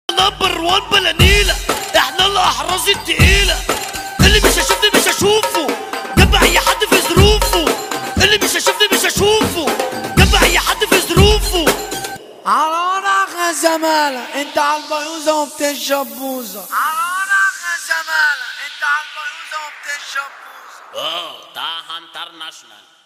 نمبر وان بلا نيلة احنا الاحراز التقيلة اللي مش هشوفني مش هشوفه جنب اي حد في ظروفه اللي مش هشوفني مش هشوفه جنب اي حد في ظروفه على ورقة زمالة انت على البيوزة وبتشرب بوزة على ورقة زمالة انت على البيوزة وبتشرب بوزة Oh, Taha International.